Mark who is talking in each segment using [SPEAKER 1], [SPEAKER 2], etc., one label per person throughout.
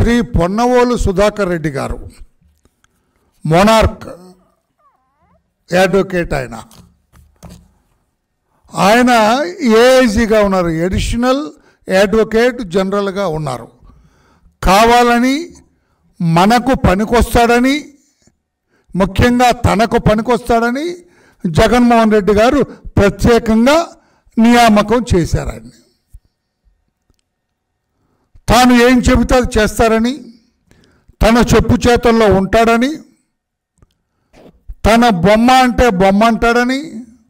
[SPEAKER 1] శ్రీ పొన్నవోలు సుధాకర్ రెడ్డి గారు monarch advocate ఆయన ఆయన ఏఐజీగా ఉన్నారు ఎడిషనల్ అడ్వకేట్ జనరల్గా ఉన్నారు కావాలని మనకు పనికొస్తాడని ముఖ్యంగా తనకు పనికొస్తాడని జగన్మోహన్ రెడ్డి గారు ప్రత్యేకంగా నియామకం చేశారు ఆయన్ని తాను ఏం చెబితే అది చేస్తారని తన చెప్పు చేతుల్లో ఉంటాడని తన బొమ్మ అంటే బొమ్మ అంటాడని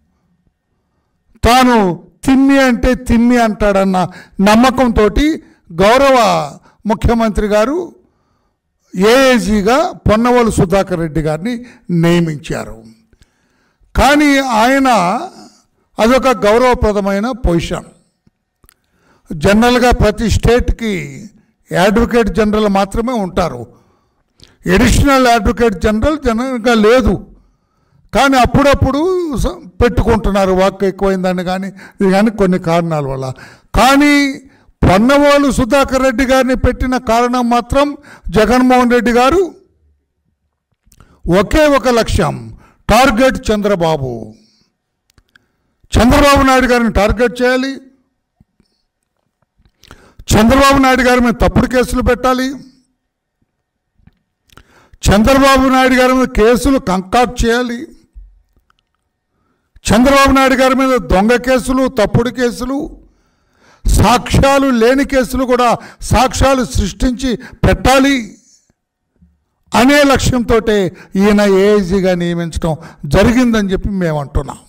[SPEAKER 1] తాను తిమ్మి అంటే తిమ్మి అంటాడన్న నమ్మకంతో గౌరవ ముఖ్యమంత్రి గారు ఏఏజీగా పొన్నవోలు సుధాకర్ రెడ్డి గారిని నియమించారు కానీ ఆయన అదొక గౌరవప్రదమైన పొజిషన్ జనరల్గా ప్రతి స్టేట్కి అడ్వకేట్ జనరల్ మాత్రమే ఉంటారు ఎడిషనల్ అడ్వకేట్ జనరల్ జనరల్గా లేదు కానీ అప్పుడప్పుడు స- పెట్టుకుంటున్నారు వాక్ ఎక్కువైందని కానీ ఇది కానీ కొన్ని కారణాల వల్ల కానీ పొన్నవోలు సుధాకర్ రెడ్డి గారిని పెట్టిన కారణం మాత్రం జగన్మోహన్ రెడ్డి గారు ఒకే ఒక లక్ష్యం టార్గెట్ చంద్రబాబు చంద్రబాబు నాయుడు గారిని టార్గెట్ చేయాలి చంద్రబాబు నాయుడు గారి మీద తప్పుడు కేసులు పెట్టాలి చంద్రబాబు నాయుడు గారి మీద కేసులు కంకాట్ చేయాలి చంద్రబాబు నాయుడు గారి మీద దొంగ కేసులు తప్పుడు కేసులు సాక్ష్యాలు లేని కేసులు కూడా సాక్ష్యాలు సృష్టించి పెట్టాలి అనే లక్ష్యంతో ఈయన ఏఐజీగా నియమించడం జరిగిందని చెప్పి మేము అంటున్నాం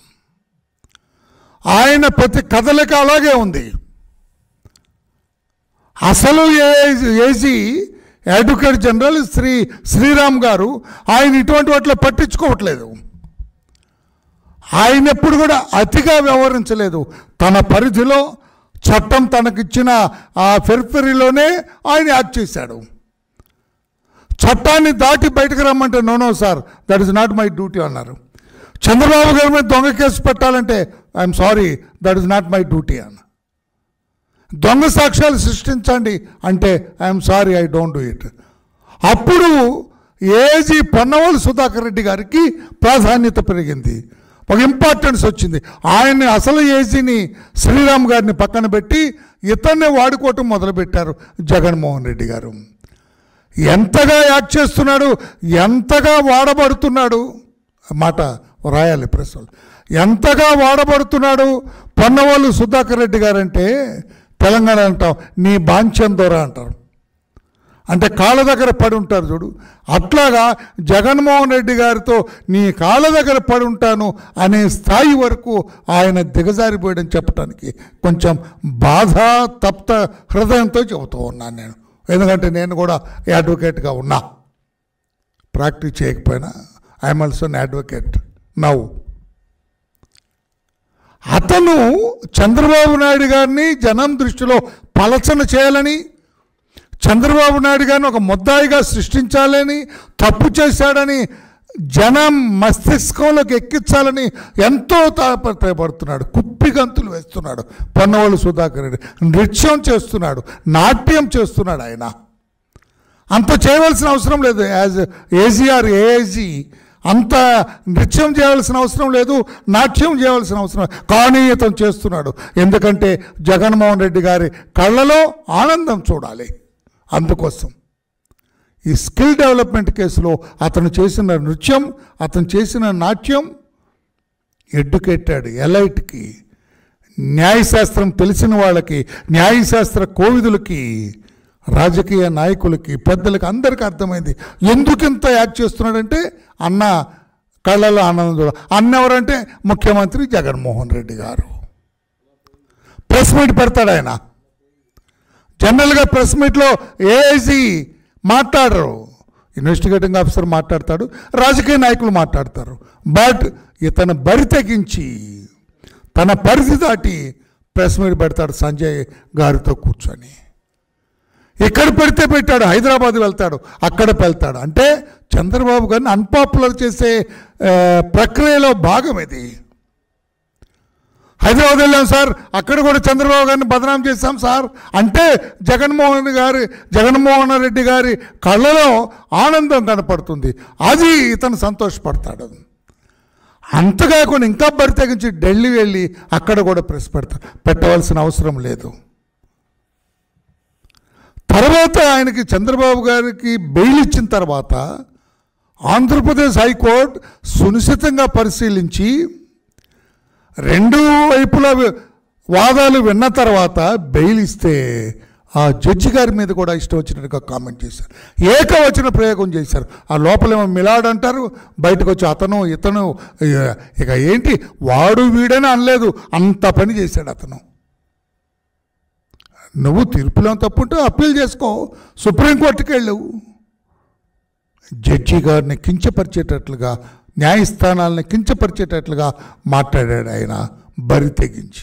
[SPEAKER 1] ఆయన ప్రతి కథలిక అలాగే ఉంది అసలు AIG AG advocate general Shri Sriram గారు ఆయన ఇటువంటి వాటిలో పట్టించుకోవట్లేదు ఆయన ఎప్పుడు కూడా అతిగా వ్యవహరించలేదు తన పరిధిలో చట్టం తనకిచ్చిన ఆ ఫెర్ఫెరీలోనే ఆయన యాక్ట్ చేశాడు చట్టాన్ని దాటి బయటకు రమ్మంటే no no sir that is not my duty అన్నారు చంద్రబాబు గారి మీద దొంగ కేసు పెట్టాలంటే I'm sorry that is not my duty అన్న దొంగ సాక్ష్యాలు సృష్టించండి అంటే I'm sorry I don't do it అప్పుడు ఏజీ పొన్నవోలు సుధాకర్ రెడ్డి గారికి ప్రాధాన్యత పెరిగింది ఒక ఇంపార్టెన్స్ వచ్చింది ఆయన్ని అసలు ఏజీని శ్రీరామ్ గారిని పక్కన పెట్టి ఇతన్నే వాడుకోవటం మొదలుపెట్టారు జగన్మోహన్ రెడ్డి గారు ఎంతగా యాక్ట్ చేస్తున్నాడు ఎంతగా వాడబడుతున్నాడు మాట రాయాలి ప్రశ్నలు ఎంతగా వాడబడుతున్నాడు పొన్నవాళ్ళు సుధాకర్ రెడ్డి గారంటే తెలంగాణ అంటాం నీ బాంఛం దొర అంటారు అంటే కాళ్ళ దగ్గర పడి ఉంటారు చూడు అట్లాగా జగన్మోహన్ రెడ్డి గారితో నీ కాళ్ళ దగ్గర పడి ఉంటాను అనే స్థాయి వరకు ఆయన దిగజారిపోయడం చెప్పడానికి కొంచెం బాధ తప్త హృదయంతో చెబుతూ ఉన్నాను నేను ఎందుకంటే నేను కూడా అడ్వకేట్గా ఉన్నా ప్రాక్టీస్ చేయకపోయినా ఐఎమ్ ఆల్సో అడ్వకేట్ నవ్వు అతను చంద్రబాబు నాయుడు గారిని జనం దృష్టిలో పలచన చేయాలని చంద్రబాబు నాయుడు గారిని ఒక ముద్దాయిగా సృష్టించాలని తప్పు చేశాడని జనం మస్తిష్కంలోకి ఎక్కించాలని ఎంతో తాపత్రయపడుతున్నాడు కుప్పి గంతులు వేస్తున్నాడు పొన్నవాళ్ళు సుధాకర్ రెడ్డి నృత్యం చేస్తున్నాడు నాట్యం చేస్తున్నాడు ఆయన అంత చేయవలసిన అవసరం లేదు యాజ్ ఏజీఆర్ ఏఐజీ అంత నృత్యం చేయవలసిన అవసరం లేదు నాట్యం చేయవలసిన అవసరం లేదు. కానీ ఇతను చేస్తున్నాడు ఎందుకంటే జగన్మోహన్ రెడ్డి గారి కళ్ళలో ఆనందం చూడాలి అందుకోసం ఈ స్కిల్ డెవలప్మెంట్ కేసులో అతను చేసిన నృత్యం అతను చేసిన నాట్యం ఎడ్యుకేటెడ్ ఎలైట్కి న్యాయశాస్త్రం తెలిసిన వాళ్ళకి న్యాయశాస్త్ర కోవిదులకి రాజకీయ నాయకులకి పెద్దలకి అందరికీ అర్థమైంది ఎందుకు ఇంత యాక్ట్ చేస్తున్నాడంటే అన్న కళ్ళలో ఆనందం చూడ అన్న ఎవరంటే ముఖ్యమంత్రి జగన్మోహన్ రెడ్డి గారు ప్రెస్ మీట్ పెడతాడు ఆయన జనరల్గా ప్రెస్ మీట్లో ఏఐజీ మాట్లాడరు ఇన్వెస్టిగేటింగ్ ఆఫీసర్ మాట్లాడతాడు రాజకీయ నాయకులు మాట్లాడతారు బట్ ఇతను బరి తెగించి తన పరిధి దాటి ప్రెస్ మీట్ పెడతాడు సంజయ్ గారితో కూర్చొని ఎక్కడ పెడితే పెట్టాడు హైదరాబాద్ వెళ్తాడు అక్కడ వెళ్తాడు అంటే చంద్రబాబు గారిని అన్పాపులర్ చేసే ఆ, ప్రక్రియలో భాగం ఇది హైదరాబాద్ వెళ్ళాం సార్ అక్కడ కూడా చంద్రబాబు గారిని బదనాం చేశాం సార్ అంటే జగన్మోహన్ గారి జగన్మోహన్ రెడ్డి గారి కళ్ళలో ఆనందం కనపడుతుంది అది ఇతను సంతోషపడతాడు అంతకాకుండా ఇంకా బరి తెగించి ఢిల్లీ వెళ్ళి అక్కడ కూడా ప్రెస్ పెడతా పెట్టవలసిన అవసరం లేదు తర్వాత ఆయనకి చంద్రబాబు గారికి బెయిల్ ఇచ్చిన తర్వాత ఆంధ్రప్రదేశ్ హైకోర్టు సునిశ్చితంగా పరిశీలించి రెండు వైపుల వాదాలు విన్న తర్వాత బెయిల్ ఇస్తే ఆ జడ్జి గారి మీద కూడా ఇష్టం వచ్చినట్టుగా కామెంట్ చేశారు ఏకవచన ప్రయోగం చేశారు ఆ లోపలేమో మిలాడ్ అంటారు బయటకు వచ్చి అతను ఇతను ఇ- ఇక ఏంటి వాడు వీడని అనలేదు అంత పని చేశాడు అతను నువ్వు తీర్పులో తప్పుంటే అప్పీల్ చేసుకో సుప్రీంకోర్టుకి వెళ్ళు జడ్జి గారిని కించపరిచేటట్లుగా న్యాయస్థానాలని కించపరిచేటట్లుగా మాట్లాడాడు ఆయన బరి తెగించి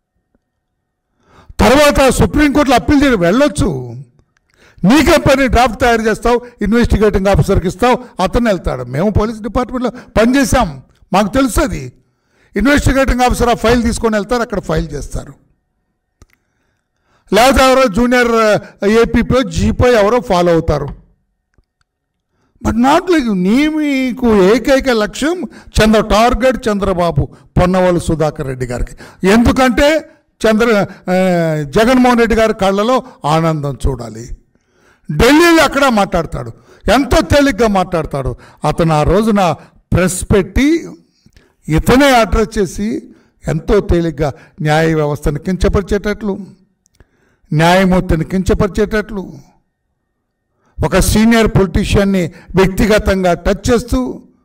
[SPEAKER 1] తర్వాత సుప్రీంకోర్టులో అప్పీల్ చేసి వెళ్ళొచ్చు నీకే పని డ్రాఫ్ట్ తయారు చేస్తావు ఇన్వెస్టిగేటింగ్ ఆఫీసర్కి ఇస్తావు అతను వెళ్తాడు మేము పోలీస్ డిపార్ట్మెంట్లో పనిచేసాం మాకు తెలుసు అది ఇన్వెస్టిగేటింగ్ ఆఫీసర్ ఆ ఫైల్ తీసుకొని వెళ్తారు అక్కడ ఫైల్ చేస్తారు లేకపోతే ఎవరో జూనియర్ ఏపీపో జీపో ఎవరో ఫాలో అవుతారు బట్ నాట్ లైక్ నీ మీకు ఏకైక లక్ష్యం చంద్ర టార్గెట్ చంద్రబాబు పొన్నవాళ్ళు సుధాకర్ రెడ్డి గారికి ఎందుకంటే చంద్ర ఆ, జగన్మోహన్ రెడ్డి గారి కళ్ళలో ఆనందం చూడాలి ఢిల్లీలో అక్కడ మాట్లాడతాడు ఎంతో తేలిగ్గా మాట్లాడతాడు అతను ఆ రోజున ప్రెస్ పెట్టి ఇతనే అడ్రస్ చేసి ఎంతో తేలిగ్గా న్యాయ వ్యవస్థను కించపరిచేటట్లు న్యాయమూర్తిని కించపరిచేటట్లు ఒక సీనియర్ పొలిటీషియన్ని వ్యక్తిగతంగా టచ్ చేస్తూ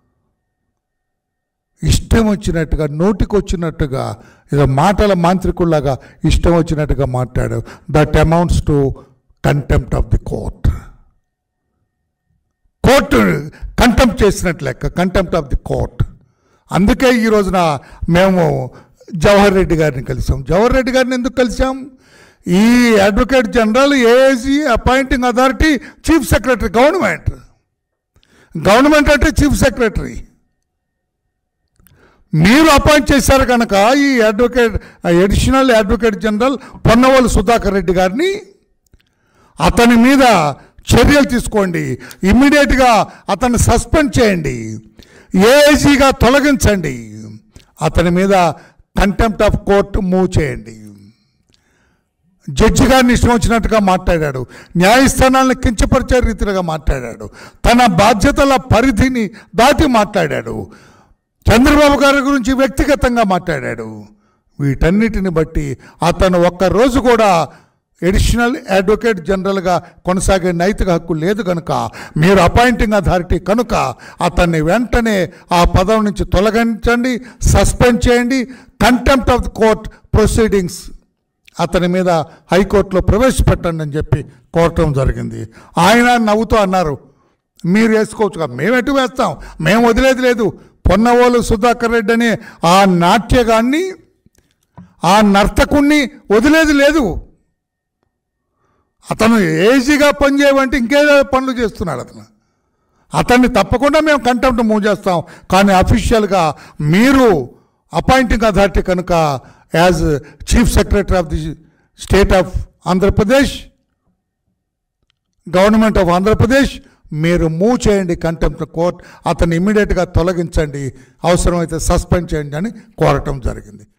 [SPEAKER 1] ఇష్టం వచ్చినట్టుగా నోటికి వచ్చినట్టుగా ఏదో మాటల మాంత్రికుల్లాగా ఇష్టం వచ్చినట్టుగా మాట్లాడు that amounts to contempt of the court court contempt చేసినట్లు లెక్క కంటెంప్ట్ ఆఫ్ ది కోర్ట్ అందుకే ఈ రోజున మేము జవహర్ రెడ్డి గారిని కలిసాం జవహర్ రెడ్డి గారిని ఎందుకు కలిసాం ఈ advocate general AAG appointing authority chief secretary government government అంటే చీఫ్ సెక్రటరీ మీరు అపాయింట్ చేశారు కనుక ఈ advocate additional advocate general Ponnavolu Sudhakar Reddy గారిని అతని మీద చర్యలు తీసుకోండి ఇమ్మీడియట్గా అతన్ని సస్పెండ్ చేయండి ఏఐజీగా తొలగించండి అతని మీద కంటెంప్ట్ ఆఫ్ కోర్ట్ మూవ్ చేయండి జడ్జి గారిని ఇష్టం వచ్చినట్టుగా మాట్లాడాడు న్యాయస్థానాలను కించపరిచే రీతిగా మాట్లాడాడు తన బాధ్యతల పరిధిని దాటి మాట్లాడాడు చంద్రబాబు గారి గురించి వ్యక్తిగతంగా మాట్లాడాడు వీటన్నిటిని బట్టి అతను ఒక్క రోజు కూడా ఎడిషనల్ అడ్వకేట్ జనరల్గా కొనసాగే నైతిక హక్కు లేదు కనుక మీరు అపాయింటింగ్ అథారిటీ కనుక అతన్ని వెంటనే ఆ పదవి నుంచి తొలగించండి సస్పెండ్ చేయండి contempt of the court proceedings అతని మీద హైకోర్టులో ప్రవేశపెట్టండి అని చెప్పి కోరటం జరిగింది ఆయన నవ్వుతూ అన్నారు మీరు వేసుకోవచ్చు కదా మేము ఎటు వేస్తాం మేము వదిలేది లేదు పొన్నవోలు సుధాకర్ రెడ్డి అనే ఆ నాట్యగాన్ని ఆ నర్తకుణ్ణి వదిలేది లేదు అతను ఏజీగా పనిచేయమంటే ఇంకేదో పనులు చేస్తున్నాడు అతను అతన్ని తప్పకుండా మేము కంటెంప్ట్ మూవ్ చేస్తాం కానీ అఫీషియల్గా మీరు అపాయింటింగ్ అథారిటీ కనుక as chief secretary of the state of Andhra Pradesh government of Andhra Pradesh మీరు మూవ్ చేయండి కంటెంప్ట్ కోర్ట్ అతన్ని ఇమ్మీడియట్గా తొలగించండి అవసరమైతే సస్పెండ్ చేయండి అని కోరటం జరిగింది